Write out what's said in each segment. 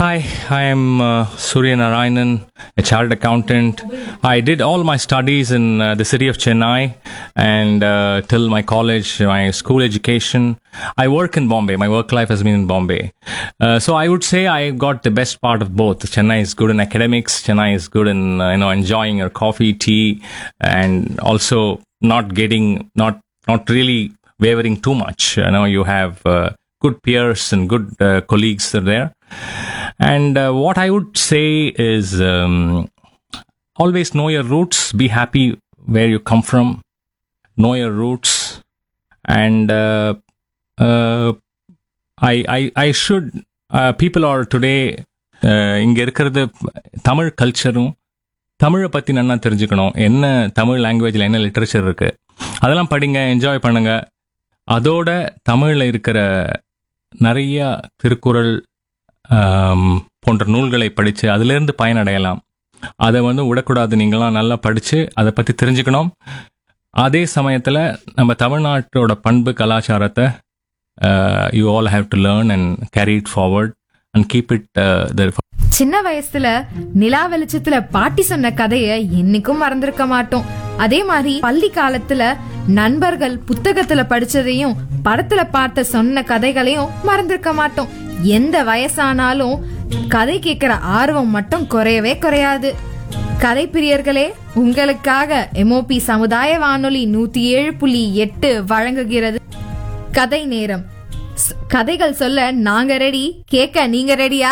Hi, I am uh, Surya Narayanan, a chartered accountant. I did all my studies in uh, the city of Chennai and uh, till my college, my school education. I work in Bombay. My work life has been in Bombay. Uh, so I would say I got the best part of both. Chennai is good in academics. Chennai is good in uh, you know enjoying your coffee, tea, and also not getting not not really wavering too much. You know you have uh, good peers and good uh, colleagues are there. And uh, what I would say is um, always know your roots, be happy where you come from, know your roots, and uh, uh, I, I, I should, uh, people are today, uh, இங்க இருக்கிறது தமிழ் கல்ச்சரும் தமிழை பற்றி நல்லா தெரிஞ்சுக்கணும் என்ன தமிழ் லாங்குவேஜில் என்ன literature இருக்கு அதெல்லாம் படிங்க என்ஜாய் பண்ணுங்க அதோட தமிழில் இருக்கிற நிறைய திருக்குறள் ஆம், போன்ற நூல்களை படித்து அதிலிருந்து பயனடையலாம் அதை வந்து விடக்கூடாது நீங்களாம் நல்லா படித்து அதை பற்றி தெரிஞ்சுக்கணும் அதே சமயத்தில் நம்ம தமிழ்நாட்டோட பண்பு கலாச்சாரத்தை you all have to learn and carry it forward and keep it the சின்ன வயசுல நிலா வெளிச்சத்துல பாட்டி சொன்ன கதைய என்னைக்கும் மறந்திருக்க மாட்டோம் அதே மாதிரி பள்ளி காலத்துல நண்பர்கள் புத்தகத்துல படிச்சதையும் படத்துல பார்த்த சொன்ன கதைகளையும் மறந்திருக்க மாட்டோம் எந்த வயசானாலும் கதை கேட்கிற ஆர்வம் மட்டும் குறையவே குறையாது கதை பிரியர்களே உங்களுக்காக எம்ஓபி சமுதாய வானொலி நூத்தி ஏழு புள்ளி எட்டு வழங்குகிறது கதை நேரம் ஸ்- கதைகள் சொல்ல நாங்க ரெடி கேட்க நீங்க ரெடியா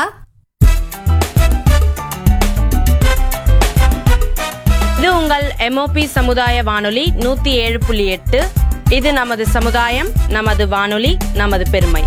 இது உங்கள் எம்ஓபி சமுதாய வானொலி நூத்தி ஏழு புள்ளி எட்டு இது நமது சமுதாயம் நமது வானொலி நமது பெருமை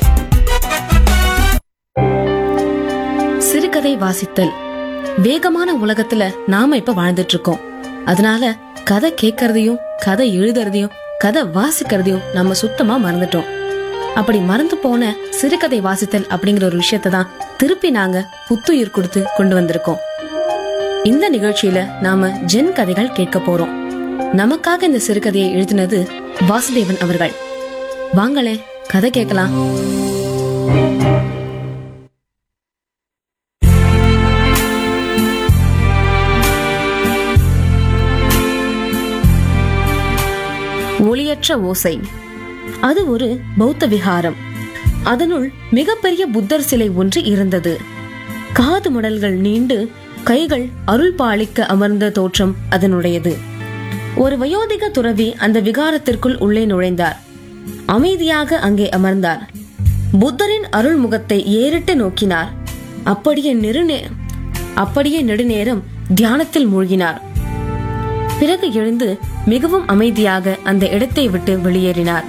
சிறுகதை வாசித்தல் வேகமான உலகத்துல நாம இப்ப வாழ்ந்துட்டு இருக்கோம் அதனால கதை கேட்கறதையும் கதை எழுதுறதையும் கதை வாசிக்கிறதையும் நம்ம சுத்தமா மறந்துட்டோம் அப்படி மறந்து போன சிறுகதை வாசித்தல் அப்படிங்கிற ஒரு விஷயத்தை தான் திருப்பி நாங்க புத்துயிர் கொடுத்து கொண்டு வந்திருக்கோம் இந்த நிகழ்ச்சியில நாம ஜென் கதைகள் கேட்க போறோம் நமக்காக இந்த சிறுகதையை எழுதினது வாசுதேவன் அவர்கள் வாங்களே கதை கேட்கலாம் ஒளியற்ற ஓசை அது ஒரு பௌத்த விகாரம் அதனுள் மிகப்பெரிய புத்தர் சிலை ஒன்று இருந்தது காது மடல்கள் நீண்டு கைகள் அருள் பாலிக்க அமர்ந்த தோற்றம் அதனுடையது ஒரு வயோதிக துறவி அந்த விகாரத்திற்குள் உள்ளே நுழைந்தார் அமைதியாக அங்கே அமர்ந்தார் புத்தரின் அருள் முகத்தை ஏறிட்டு நோக்கினார் அப்படியே நெருநே அப்படியே நெடுநேரம் தியானத்தில் மூழ்கினார் பிறகு எழுந்து மிகவும் அமைதியாக அந்த இடத்தை விட்டு வெளியேறினார்